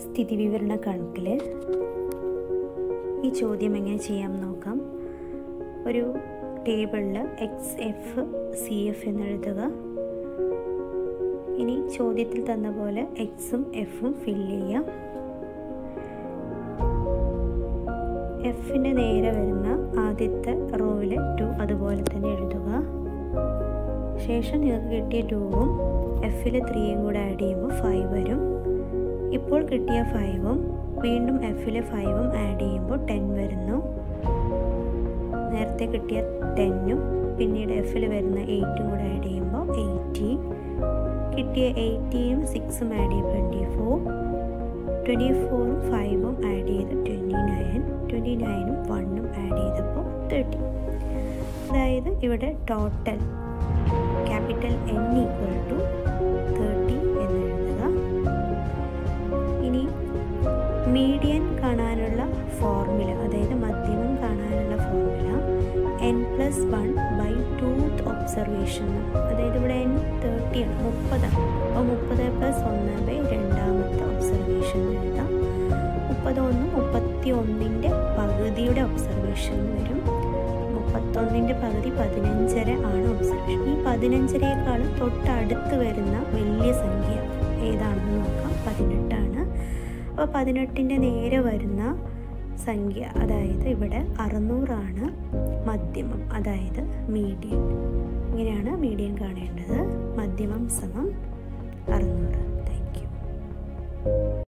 സ്ഥിതിവിവരണ കണക്കിൽ ഈ ചോദ്യം എങ്ങനെ ചെയ്യാം നോക്കാം ഒരു ടേബിളിൽ എക്സ് എഫ് സി എഫ് എന്നെഴുതുക ഇനി ചോദ്യത്തിൽ തന്ന പോലെ എക്സും എഫും ഫില്ല് ചെയ്യാം എഫിന് നേരെ വരുന്ന ആദ്യത്തെ റോവിൽ ടു അതുപോലെ തന്നെ എഴുതുക ശേഷം നിങ്ങൾക്ക് കിട്ടിയ ടൂവും എഫിൽ ത്രീയും കൂടെ ആഡ് ചെയ്യുമ്പോൾ ഫൈവ് വരും ഇപ്പോൾ കിട്ടിയ ഫൈവും വീണ്ടും എഫിൽ ഫൈവും ആഡ് ചെയ്യുമ്പോൾ ടെൻ വരുന്നു നേരത്തെ കിട്ടിയ ടെന്നും പിന്നീട് എഫിൽ വരുന്ന എയ്റ്റും കൂടെ ആഡ് ചെയ്യുമ്പോൾ എയ്റ്റീൻ കിട്ടിയ എയ്റ്റീനും സിക്സും ആഡ് ചെയ്യുമ്പോൾ ട്വൻറ്റി ഫോർ ട്വൻറ്റി ഫോറും ഫൈവും ആഡ് ചെയ്ത് ട്വൻറ്റി നയൻ ട്വൻറ്റി നയനും വണ്ണും ആഡ് ചെയ്തപ്പോൾ തേർട്ടി അതായത് ഇവിടെ total capital N equal to thirty എന്ന് എഴുതുക ഇനി മീഡിയൻ കാണാനുള്ള ഫോർമുല അതായത് മധ്യമം കാണാനുള്ള formula N plus one by twoth observation അതായത് ഇവിടെ എൻ തേർട്ടി ആണ് മുപ്പതാണ് അപ്പോൾ മുപ്പത് പ്ലസ് ഒന്ന് ബൈ രണ്ടാമത്തെ ഒബ്സർവേഷൻ എഴുതാം മുപ്പത് ഒന്ന് മുപ്പത്തി ഒന്നിൻ്റെ പകുതിയുടെ ഒബ്സർവേഷൻ വരും മുപ്പത്തൊന്നിൻ്റെ പകുതി പതിനഞ്ചര ആണ് ഒബ്സർവേഷൻ ഈ പതിനഞ്ചരയേക്കാളും തൊട്ടടുത്ത് വരുന്ന വലിയ സംഖ്യ ഏതാണെന്ന് നോക്കാം പതിനെട്ടാണ് അപ്പോൾ പതിനെട്ടിൻ്റെ നേരെ വരുന്ന സംഖ്യ അതായത് ഇവിടെ അറുന്നൂറാണ് മധ്യമം അതായത് മീഡിയൻ ഇങ്ങനെയാണ് മീഡിയൻ കാണേണ്ടത് മധ്യമം സമം അറുന്നൂറ് താങ്ക് യു